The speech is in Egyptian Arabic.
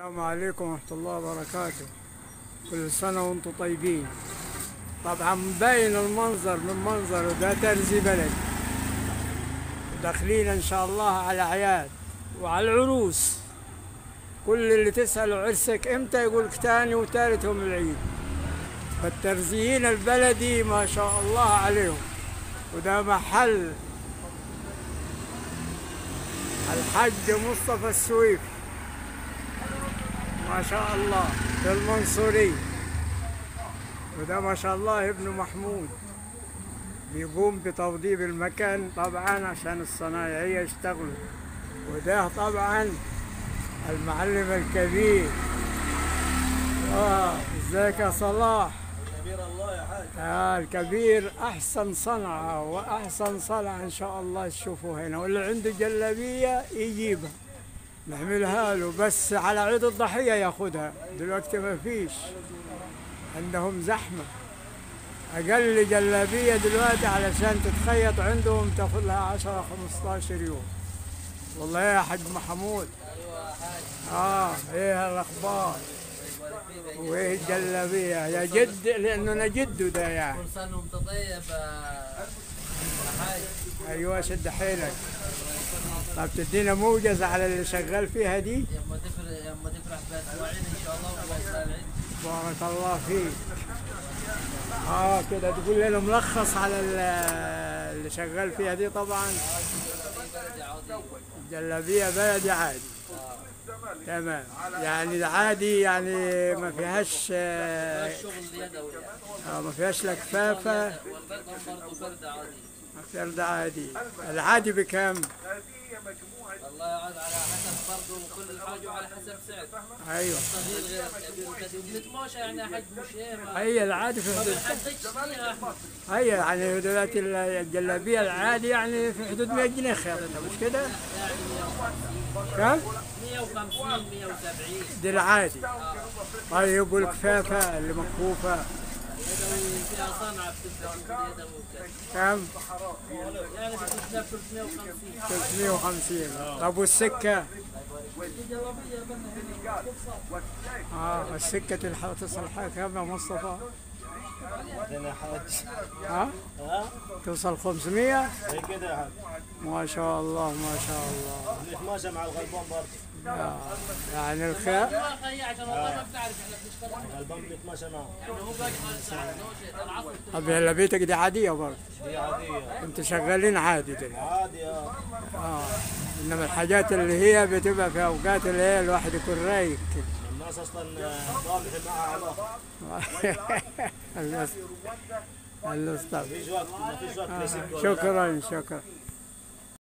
السلام عليكم ورحمة الله وبركاته كل سنة وانتم طيبين طبعا مبين المنظر من منظر ده ترزي بلد داخلين ان شاء الله على اعياد وعلى العروس كل اللي تسأله عرسك امتى يقول لك تاني وتالت يوم العيد فالترزيين البلدي ما شاء الله عليهم وده محل الحج مصطفى السويف ما شاء الله في المنصورية وده ما شاء الله ابن محمود بيقوم بتوضيب المكان طبعا عشان الصنايعية يشتغلوا وده طبعا المعلم الكبير اه ازيك يا صلاح كبير الله يا حاج آه الكبير احسن صنعه واحسن صنعه ان شاء الله تشوفوا هنا واللي عنده جلابيه يجيبها نعملها له بس على عيد الضحيه ياخذها دلوقتي ما فيش عندهم زحمه اقل جلابيه دلوقتي علشان تتخيط عندهم تاخذ لها 10 15 يوم والله يا حاج محمود ايوه يا حاج اه ايه الاخبار يبارك فيك وايه الجلابيه يا جد لانه انا جده ده يعني كل سنه وانت طيب يا حاج ايوه شد حيلك طب تدينا موجز على اللي شغال فيها دي يما تفرح يما تفرح باسبوعين ان شاء الله وخلاص العيد بارك الله فيك اه كده تقول لنا ملخص على ال- اللي شغال فيها دي طبعا بلدي عظيم جلابيه بلدي عادي تمام يعني عادي يعني ما فيهاش آه الشغل يدوي يعني آه، ما فيهاش لا كفافه والبردهم برضه فرد عظيم فرد عادي العادي بكم الله يعود على حسب برضه كل حاجه وعلى حسب سعر ايوه الصغير غير الكبير وكذا وبنتماشى يعني يا حاج مش ايه ما هي العادي في ما حدود بنحددش فيها احنا هي يعني دلوقتي الجلابيه العادي يعني في حدود 100 جنيه خياطتها مش كده؟ يعني كم؟ 150 170 دي العادي طيب والكفافه اللي مكفوفه يدوي فيها صنعه بتبدا يدوي وكذا كم؟ يعني بتبدا 350 350 طب والسكه؟ اه السكه تلحق تصل حاجه كم يا مصطفى؟ عندنا حاج ها؟ ها توصل 500 زي كده يا حاج ما شاء الله ما شاء الله بنتماشى مع الغلبان برضه آه. يعني الخير ما خي عشان والله ما بتعرف احنا بنشتغل الغلبان بنتماشى معه يعني هو باقي خالص العصر طب جلابيتك دي عاديه برضه دي عادية انتوا شغالين عادي دلوقتي عادي اه اه انما الحاجات اللي هي بتبقى في اوقات اللي هي الواحد يكون رايق كده الناس اصلا ضامن معها علاقة الناس الناس طب مفيش وقت مفيش وقت آه. لسكة ولا شكرا شكرا